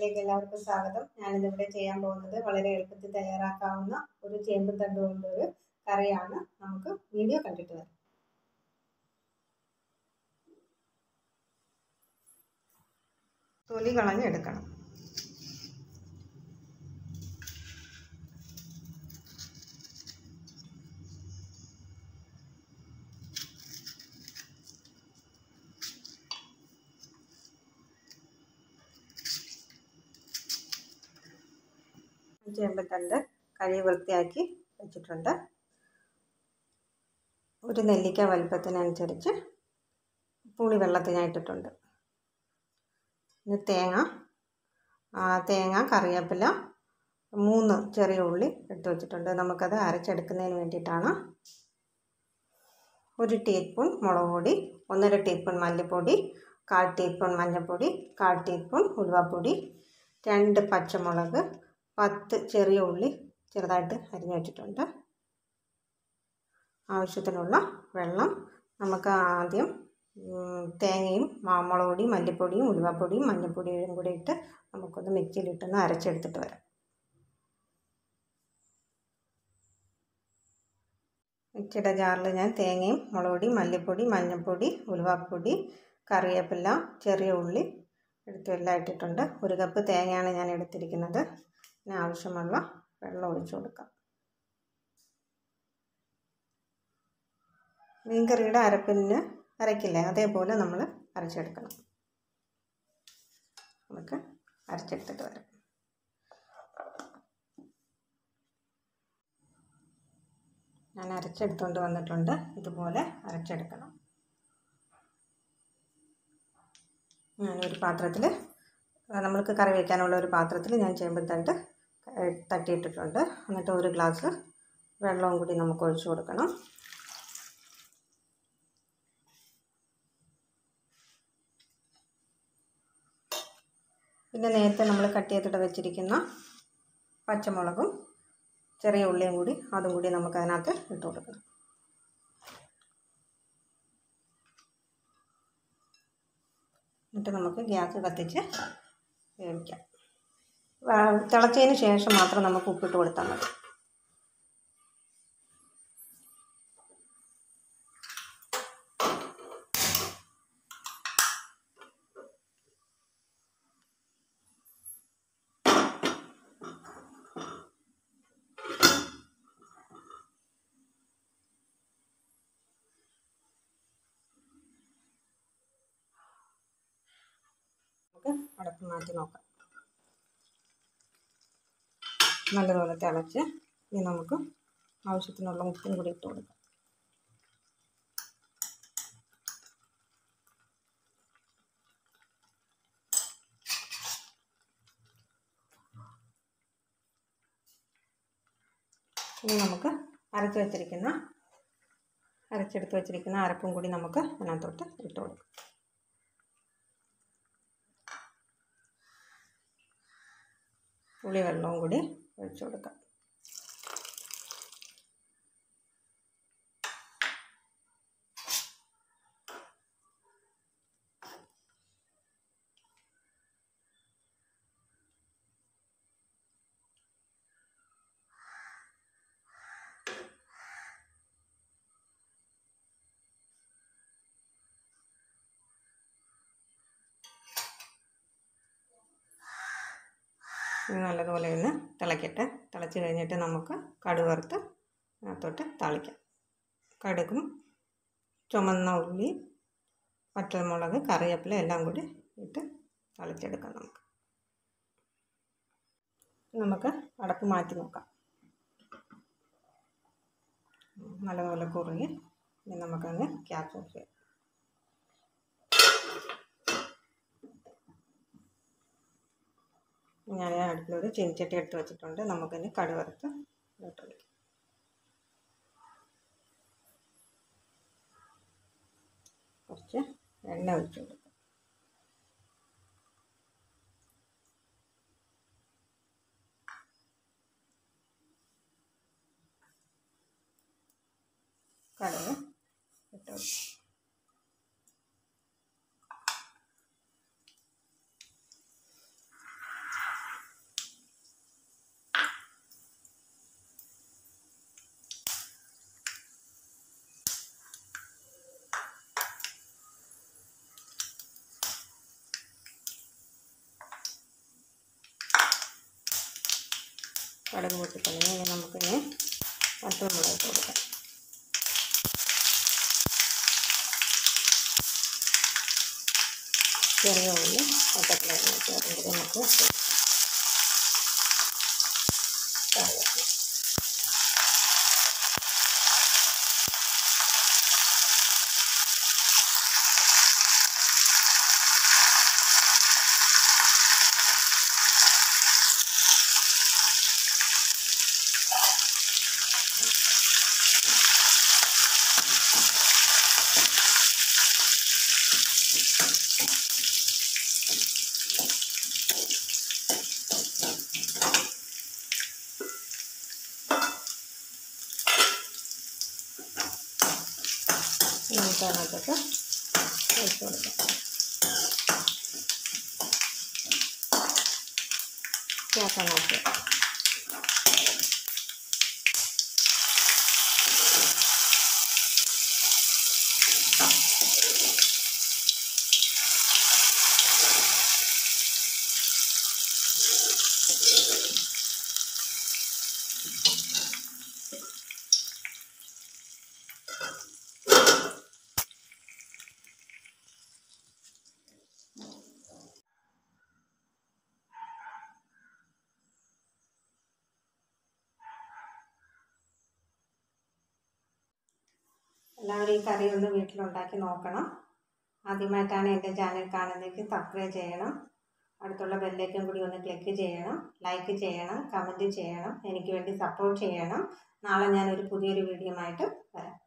ചാനലിലേക്ക് എല്ലാവർക്കും സ്വാഗതം ഞാനിന്നിവിടെ ചെയ്യാൻ പോകുന്നത് വളരെ എളുപ്പത്തിൽ തയ്യാറാക്കാവുന്ന ഒരു ചേമ്പ് തണ്ട് കൊണ്ടൊരു കറിയാണ് നമുക്ക് വീഡിയോ കണ്ടിട്ട് വരാം തൊലി കളഞ്ഞെടുക്കണം ചേമ്പത്തണ്ട് കഴുകി വൃത്തിയാക്കി വെച്ചിട്ടുണ്ട് ഒരു നെല്ലിക്ക വലുപ്പത്തിനനുസരിച്ച് പുളി വെള്ളത്തിനായിട്ടിട്ടുണ്ട് ഇനി തേങ്ങ തേങ്ങ കറിവേപ്പില മൂന്ന് ചെറിയ ഉള്ളി എടുത്ത് വെച്ചിട്ടുണ്ട് നമുക്കത് അരച്ചെടുക്കുന്നതിന് വേണ്ടിയിട്ടാണ് ഒരു ടീസ്പൂൺ മുളക് പൊടി ഒന്നര ടീസ്പൂൺ മല്ലിപ്പൊടി കാൽ ടീസ്പൂൺ മഞ്ഞൾപ്പൊടി കാൽ ടീസ്പൂൺ ഉലുവാപ്പൊടി രണ്ട് പച്ചമുളക് പത്ത് ചെറിയ ഉള്ളി ചെറുതായിട്ട് അരിഞ്ഞു വെച്ചിട്ടുണ്ട് ആവശ്യത്തിനുള്ള വെള്ളം നമുക്ക് ആദ്യം തേങ്ങയും മുളക് പൊടിയും മല്ലിപ്പൊടിയും ഉലുവാപ്പൊടിയും മഞ്ഞൾപ്പൊടിയും കൂടി ഇട്ട് നമുക്കൊന്ന് മിക്സിയിലിട്ടൊന്ന് അരച്ചെടുത്തിട്ട് വരാം മിക്സിയുടെ ജാറിൽ ഞാൻ തേങ്ങയും മുളക് പൊടി മല്ലിപ്പൊടി മഞ്ഞൾപ്പൊടി ഉലുവാപ്പൊടി കറിവേപ്പില ചെറിയ ഉള്ളി എടുത്ത് എല്ലാം ഇട്ടിട്ടുണ്ട് ഒരു കപ്പ് തേങ്ങയാണ് ഞാൻ എടുത്തിരിക്കുന്നത് ഇതിന് ആവശ്യമുള്ള വെള്ളം ഒഴിച്ചു കൊടുക്കാം മീൻകറിയുടെ അരപ്പിന് അരക്കില്ലേ അതേപോലെ നമ്മൾ അരച്ചെടുക്കണം നമുക്ക് അരച്ചെടുത്തിട്ട് വരാം ഞാൻ അരച്ചെടുത്തുകൊണ്ട് വന്നിട്ടുണ്ട് ഇതുപോലെ അരച്ചെടുക്കണം ഞാനൊരു പാത്രത്തിൽ നമ്മൾക്ക് കറി വയ്ക്കാനുള്ള ഒരു പാത്രത്തിൽ ഞാൻ ചേമ്പത്തണ്ട് തട്ടിയിട്ടിട്ടുണ്ട് എന്നിട്ട് ഒരു ഗ്ലാസ് വെള്ളവും കൂടി നമുക്ക് ഒഴിച്ചു കൊടുക്കണം പിന്നെ നേരത്തെ നമ്മൾ കട്ട് ചെയ്തിട്ട് വെച്ചിരിക്കുന്ന പച്ചമുളകും ചെറിയ ഉള്ളിയും കൂടി അതും കൂടി നമുക്ക് അതിനകത്ത് ഇട്ട് കൊടുക്കണം എന്നിട്ട് നമുക്ക് ഗ്യാസ് കത്തിച്ച് വേവിക്കാം തിളച്ചതിന് ശേഷം മാത്രം നമുക്ക് ഉപ്പിട്ട് കൊടുത്താൽ മതി നമുക്ക് അടപ്പ് മാറ്റി നോക്കാം നല്ലതുപോലെ തിളച്ച് ഇനി നമുക്ക് ആവശ്യത്തിനുള്ള ഉപ്പും കൂടി ഇട്ട് കൊടുക്കാം ഇനി നമുക്ക് അരച്ച് വെച്ചിരിക്കുന്ന അരച്ചെടുത്ത് വെച്ചിരിക്കുന്ന അരപ്പും കൂടി നമുക്ക് അതിനകത്തോട്ട് ഇട്ട് കൊടുക്കാം പുളി വെള്ളവും കൂടി ഒഴിച്ചു കൊടുക്കാം നല്ലതുപോലെ ഒന്ന് തിളക്കട്ടെ തിളച്ച് കഴിഞ്ഞിട്ട് നമുക്ക് കടുക് വറുത്ത് അതിനകത്തോട്ട് താളിക്കാം കടുകും ചുമന്ന ഉള്ളി പച്ചമുളക് കറിവേപ്പില എല്ലാം കൂടി ഇട്ട് തളിച്ചെടുക്കാം നമുക്ക് നമുക്ക് അടപ്പ് മാറ്റി നോക്കാം നല്ലതുപോലെ കുറുകി ഇനി നമുക്കങ്ങ് ഗ്യാസ് ഓഫ് ചെയ്യാം ഞാൻ അടുപ്പിലൊരു ചീനിച്ചട്ടി എടുത്ത് വെച്ചിട്ടുണ്ട് നമുക്കിനി കടുക് വറുത്ത് ഇട്ടൊഴിക്കാം കുറച്ച് എണ്ണ ഒഴിച്ചു കൊടുക്കാം കടുക് ഇട്ട് കൊടുക്കാം കടുക് പൊട്ടിക്കളഞ്ഞ് ഇനി നമുക്കിനി പച്ചമുളക് ഇട്ട് കൊടുക്കാം ചെറിയ ഉള്ളി പച്ചക്കളറിന് ചേർത്തിട്ട് നമുക്ക് കറിവേപ്പില നമുക്ക് അതിനകത്തേക്ക് ഒഴിച്ച് കൊടുക്കാം ചേർക്കാൻ നോക്കുക എല്ലാവരും ഈ കറി ഒന്ന് വീട്ടിലുണ്ടാക്കി നോക്കണം ആദ്യമായിട്ടാണ് എൻ്റെ ചാനൽ കാണുന്നതെങ്കിൽ സബ്സ്ക്രൈബ് ചെയ്യണം അടുത്തുള്ള ബെല്ലേക്കും കൂടി ഒന്ന് ക്ലിക്ക് ചെയ്യണം ലൈക്ക് ചെയ്യണം കമൻറ്റ് ചെയ്യണം എനിക്ക് വേണ്ടി സപ്പോർട്ട് ചെയ്യണം നാളെ ഞാൻ ഒരു പുതിയൊരു വീഡിയോ ആയിട്ട് വരാം